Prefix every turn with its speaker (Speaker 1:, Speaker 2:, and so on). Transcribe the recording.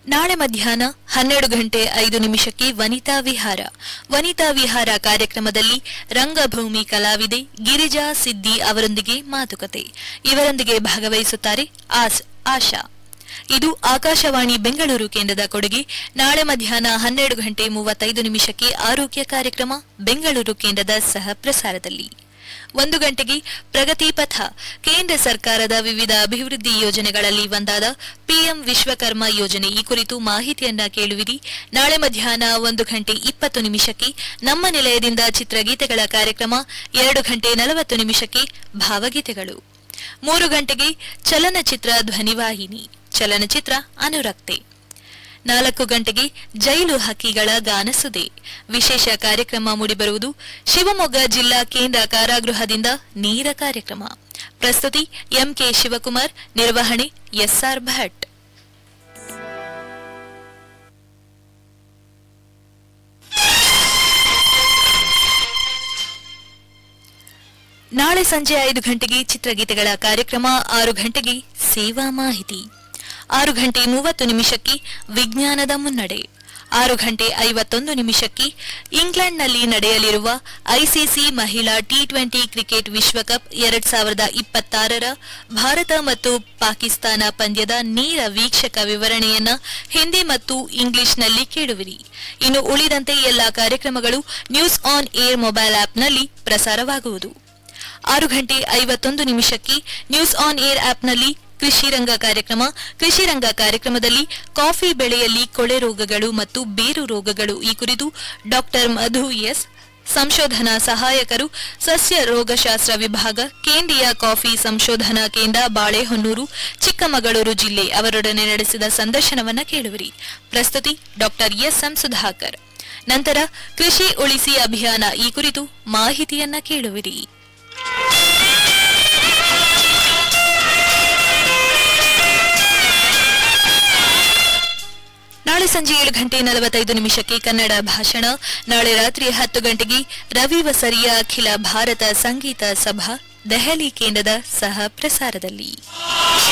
Speaker 1: ನಾಳೆ ಮಧ್ಯಾಹ್ನ ಹನ್ನೆರಡು ಗಂಟೆ ಐದು ನಿಮಿಷಕ್ಕೆ ವನಿತಾ ವಿಹಾರ ವನಿತಾ ವಿಹಾರ ಕಾರ್ಯಕ್ರಮದಲ್ಲಿ ರಂಗಭೂಮಿ ಕಲಾವಿದೆ ಗಿರಿಜಾ ಸಿದ್ದಿ ಅವರೊಂದಿಗೆ ಮಾತುಕತೆ ಇವರೊಂದಿಗೆ ಭಾಗವಹಿಸುತ್ತಾರೆ ಆಸ್ ಆಶಾ ಇದು ಆಕಾಶವಾಣಿ ಬೆಂಗಳೂರು ಕೇಂದ್ರದ ಕೊಡುಗೆ ನಾಳೆ ಮಧ್ಯಾಹ್ನ ಹನ್ನೆರಡು ಗಂಟೆ ಮೂವತ್ತೈದು ನಿಮಿಷಕ್ಕೆ ಆರೋಗ್ಯ ಕಾರ್ಯಕ್ರಮ ಬೆಂಗಳೂರು ಕೇಂದ್ರದ ಸಹ ಪ್ರಸಾರದಲ್ಲಿ ಒಂದು ಗಂಟೆಗೆ ಪ್ರಗತಿ ಪಥ ಕೇಂದ್ರ ಸರ್ಕಾರದ ವಿವಿಧ ಅಭಿವೃದ್ಧಿ ಯೋಜನೆಗಳಲ್ಲಿ ಒಂದಾದ ಪಿಎಂ ವಿಶ್ವಕರ್ಮ ಯೋಜನೆ ಈ ಕುರಿತು ಮಾಹಿತಿಯನ್ನ ಕೇಳುವಿರಿ ನಾಳೆ ಮಧ್ಯಾಹ್ನ ಒಂದು ಗಂಟೆ ಇಪ್ಪತ್ತು ನಿಮಿಷಕ್ಕೆ ನಮ್ಮ ನಿಲಯದಿಂದ ಚಿತ್ರಗೀತೆಗಳ ಕಾರ್ಯಕ್ರಮ ಎರಡು ಗಂಟೆ ನಲವತ್ತು ನಿಮಿಷಕ್ಕೆ ಭಾವಗೀತೆಗಳು ಮೂರು ಗಂಟೆಗೆ ಚಲನಚಿತ್ರ ಧ್ವನಿವಾಹಿನಿ ಚಲನಚಿತ್ರ ಅನುರಕ್ತೆ ನಾಲ್ಕು ಗಂಟೆಗೆ ಜೈಲು ಹಕ್ಕಿಗಳ ಗಾನಸುದೆ ವಿಶೇಷ ಕಾರ್ಯಕ್ರಮ ಮೂಡಿಬರುವುದು ಶಿವಮೊಗ್ಗ ಜಿಲ್ಲಾ ಕೇಂದ್ರ ಕಾರಾಗೃಹದಿಂದ ನೇರ ಕಾರ್ಯಕ್ರಮ ಪ್ರಸ್ತುತಿ ಎಂಕೆ ಶಿವಕುಮಾರ್ ನಿರ್ವಹಣೆ ಎಸ್ಆರ್ ಭಟ್ ನಾಳೆ ಸಂಜೆ ಐದು ಗಂಟೆಗೆ ಚಿತ್ರಗೀತೆಗಳ ಕಾರ್ಯಕ್ರಮ ಆರು ಗಂಟೆಗೆ ಸೇವಾ ಮಾಹಿತಿ ಆರು ಗಂಟೆ ಮೂವತ್ತು ನಿಮಿಷಕ್ಕೆ ವಿಜ್ಞಾನದ ಮುನ್ನಡೆ ಆರು ಗಂಟೆ ಐವತ್ತೊಂದು ನಿಮಿಷಕ್ಕೆ ಇಂಗ್ಲೆಂಡ್ನಲ್ಲಿ ನಡೆಯಲಿರುವ ಐಸಿಸಿ ಮಹಿಳಾ ಟಿ ಟ್ವೆಂಟಿ ಕ್ರಿಕೆಟ್ ವಿಶ್ವಕಪ್ ಎರಡ್ ಸಾವಿರದ ಇಪ್ಪತ್ತಾರರ ಭಾರತ ಮತ್ತು ಪಾಕಿಸ್ತಾನ ಪಂದ್ಯದ ನೇರ ವೀಕ್ಷಕ ವಿವರಣೆಯನ್ನ ಹಿಂದಿ ಮತ್ತು ಇಂಗ್ಲಿಷ್ನಲ್ಲಿ ಕೇಳುವಿರಿ ಇನ್ನು ಉಳಿದಂತೆ ಎಲ್ಲಾ ಕಾರ್ಯಕ್ರಮಗಳು ನ್ಯೂಸ್ ಆನ್ ಏರ್ ಮೊಬೈಲ್ ಆಪ್ನಲ್ಲಿ ಪ್ರಸಾರವಾಗುವುದು ಆರು ಗಂಟೆ ಐವತ್ತೊಂದು ನಿಮಿಷಕ್ಕೆ ನ್ಯೂಸ್ ಆನ್ ಏರ್ ಆಪ್ನಲ್ಲಿ ಕೃಷಿ ರಂಗ ಕಾರ್ಯಕ್ರಮ ಕೃಷಿ ರಂಗ ಕಾರ್ಯಕ್ರಮದಲ್ಲಿ ಕಾಫಿ ಬೆಳೆಯಲ್ಲಿ ಕೊಳೆ ರೋಗಗಳು ಮತ್ತು ಬೇರು ರೋಗಗಳು ಈ ಕುರಿತು ಡಾಕ್ಟರ್ ಮಧು ಎಸ್ ಸಂಶೋಧನಾ ಸಹಾಯಕರು ಸಸ್ಯ ರೋಗಶಾಸ್ತ್ರ ವಿಭಾಗ ಕೇಂದ್ರೀಯ ಕಾಫಿ ಸಂಶೋಧನಾ ಕೇಂದ್ರ ಬಾಳೆಹೊನ್ನೂರು ಚಿಕ್ಕಮಗಳೂರು ಜಿಲ್ಲೆ ಅವರೊಡನೆ ನಡೆಸಿದ ಸಂದರ್ಶನವನ್ನ ಕೇಳುವಿರಿ ಪ್ರಸ್ತುತಿ ಡಾಕ್ಟರ್ ಎಸ್ಎಂ ಸುಧಾಕರ್ ನಂತರ ಕೃಷಿ ಉಳಿಸಿ ಅಭಿಯಾನ ಈ ಕುರಿತು ಮಾಹಿತಿಯನ್ನ ಕೇಳುವಿರಿ ನಾಳೆ ಸಂಜೆ ಏಳು ಗಂಟೆ ನಲವತ್ತೈದು ನಿಮಿಷಕ್ಕೆ ಕನ್ನಡ ಭಾಷಣ ನಾಳೆ ರಾತ್ರಿ ಹತ್ತು ಗಂಟೆಗೆ ರವಿ ವಸರಿಯ ಅಖಿಲ ಭಾರತ ಸಂಗೀತ ಸಭಾ ದೆಹಲಿ ಕೇಂದ್ರದ ಸಹ ಪ್ರಸಾರದಲ್ಲಿ